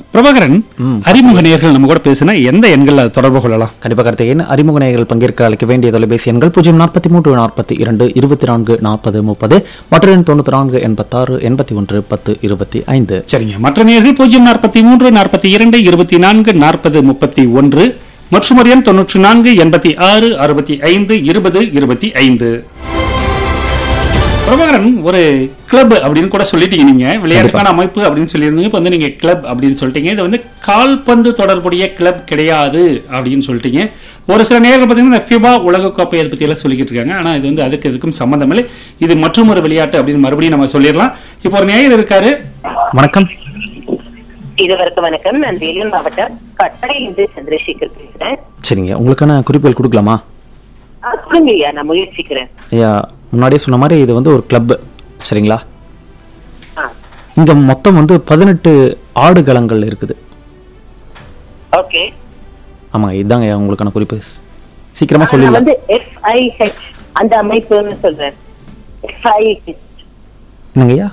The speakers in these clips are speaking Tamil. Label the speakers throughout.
Speaker 1: பிரபாகரன் அறிமுக நேயர்கள் நம்ம கூட பேசினா எந்த எண்கள்ல தொடர்பு கொள்ளலாம்
Speaker 2: கண்டிப்பாக கார்த்திகேயன் அறிமுக நேயர்கள் பங்கேற்க அழைக்க வேண்டிய தொலைபேசி எண்கள் பூஜ்ஜியம் நாற்பத்தி மூன்று நாற்பத்தி இரண்டு இருபத்தி நான்கு நாற்பது முப்பது மற்ற எண் தொண்ணூற்றி நான்கு எண்பத்தாறு எண்பத்தி ஒன்று பத்து இருபத்தி ஐந்து
Speaker 1: சரிங்க மற்ற நேயர்கள் பூஜ்ஜியம் நாற்பத்தி மூன்று நாற்பத்தி இரண்டு இருபத்தி நான்கு நாற்பது முப்பத்தி ஒன்று மற்றும் ஒரு எண் தொன்னூற்றி நான்கு எண்பத்தி ஆறு அறுபத்தி ஐந்து இருபது இருபத்தி ஐந்து பிரபாகரன் ஒரு கிளப் அப்படின்னு கூட சொல்லிட்டீங்க நீங்க விளையாட்டுக்கான அமைப்பு அப்படின்னு சொல்லியிருந்தீங்க இப்போ வந்து நீங்க கிளப் அப்படின்னு சொல்லிட்டீங்க இது வந்து கால்பந்து தொடர்புடைய கிளப் கிடையாது அப்படின்னு சொல்லிட்டீங்க ஒரு சில நேர்கள் பார்த்தீங்கன்னா இந்த ஃபிபா உலகக்கோப்பை அதை பத்தி எல்லாம் சொல்லிக்கிட்டு இருக்காங்க ஆனா இது வந்து அதுக்கு இதுக்கும் சம்மந்தம் இல்லை இது மற்றும் ஒரு விளையாட்டு அப்படின்னு மறுபடியும் நம்ம சொல்லிடலாம் இப்போ ஒரு நேயர் இருக்காரு
Speaker 2: வணக்கம்
Speaker 3: இதுவரைக்கும் வணக்கம் நான் வேலூர் மாவட்டம் கட்டளையிலிருந்து சந்திரசேகர் பேசுறேன்
Speaker 2: சரிங்க உங்களுக்கான குறிப்புகள் கொடுக்கலாமா
Speaker 3: ஆ, கொடுங்க ஐயா நான் முயற்சிக்கிறேன்
Speaker 2: ஐயா முன்னாடியே சொன்ன மாதிரி இது வந்து ஒரு கிளப் சரிங்களா
Speaker 3: ஆ,
Speaker 2: இங்க மொத்தம் வந்து பதினெட்டு ஆடுகளங்கள் இருக்குது
Speaker 3: ஓகே
Speaker 2: ஆமாங்க இதாங்க ஐயா உங்களுக்கான குறிப்பு சீக்கிரமா
Speaker 3: நான்
Speaker 2: சொல்லிடலாம்
Speaker 3: வந்து எஃப்ஐஹெச் அந்த அமைப்புன்னு சொல்றேன் எஃப்ஐஹெச்
Speaker 2: என்னங்க ஐயா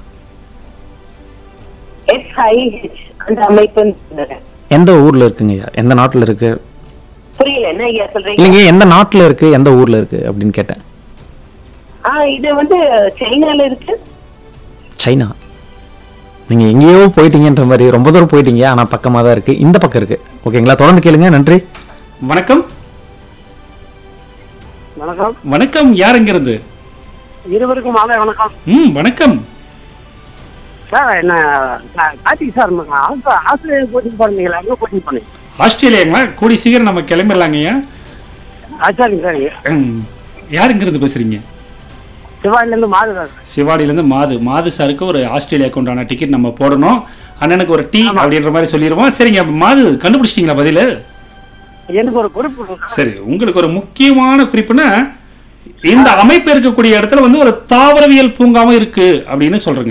Speaker 3: எஃப்ஐஹெச் அந்த அமைப்புன்னு சொல்றேன்
Speaker 2: எந்த ஊர்ல இருக்குங்க ஐயா எந்த நாட்டுல இருக்கு
Speaker 3: புரியல என்ன ஐயா சொல்றீங்க
Speaker 2: இல்லைங்க எந்த நாட்டுல இருக்கு எந்த ஊர்ல இருக்கு அப்படின்னு கேட்டேன்
Speaker 3: ஆ இது வந்து சைனால இருக்கு
Speaker 2: சைனா நீங்க எங்கேயோ போயிட்டீங்கன்ற மாதிரி ரொம்ப தூரம் போயிட்டீங்க ஆனா பக்கமா தான் இருக்கு இந்த பக்கம் இருக்கு ஓகேங்களா தொடர்ந்து கேளுங்க நன்றி
Speaker 1: வணக்கம்
Speaker 4: வணக்கம்
Speaker 1: வணக்கம் யாருங்கிறது
Speaker 4: இருவருக்கும் மாலை வணக்கம்
Speaker 1: ம் வணக்கம்
Speaker 4: சார் என்ன நான் கார்த்திக் சார் ஆஸ்திரே- ஆஸ்திரேலியா கோச்சிங் போறீங்களா அங்கே கோச்சிங் பண்ணி
Speaker 1: ஆஸ்திரேலியாங்களா கூடி சீக்கிரம் நம்ம கிளம்பிடலாங்கய்யா
Speaker 4: சரிங்க சரிங்க
Speaker 1: ம், யாருங்கிறது பேசுறீங்க
Speaker 4: சிவாயிலேருந்து மாறு சார்
Speaker 1: சிவாடியிலேருந்து மாது மாது சாருக்கு ஒரு ஆஸ்திரேலியாவுக்கு உண்டான டிக்கெட் நம்ம போடணும் அண்ணனுக்கு ஒரு டீ அப்படின்ற மாதிரி சொல்லிடுவோம் சரிங்க மாது கண்டுபிடிச்சிட்டீங்களா பதில்
Speaker 4: எனக்கு ஒரு குறிப்பு கொடுங்க சார்.
Speaker 1: சரி உங்களுக்கு ஒரு முக்கியமான குறிப்புனா இந்த அமைப்பு இருக்கக்கூடிய இடத்துல வந்து ஒரு தாவரவியல் பூங்காவும் இருக்கு அப்படின்னு சொல்றேங்க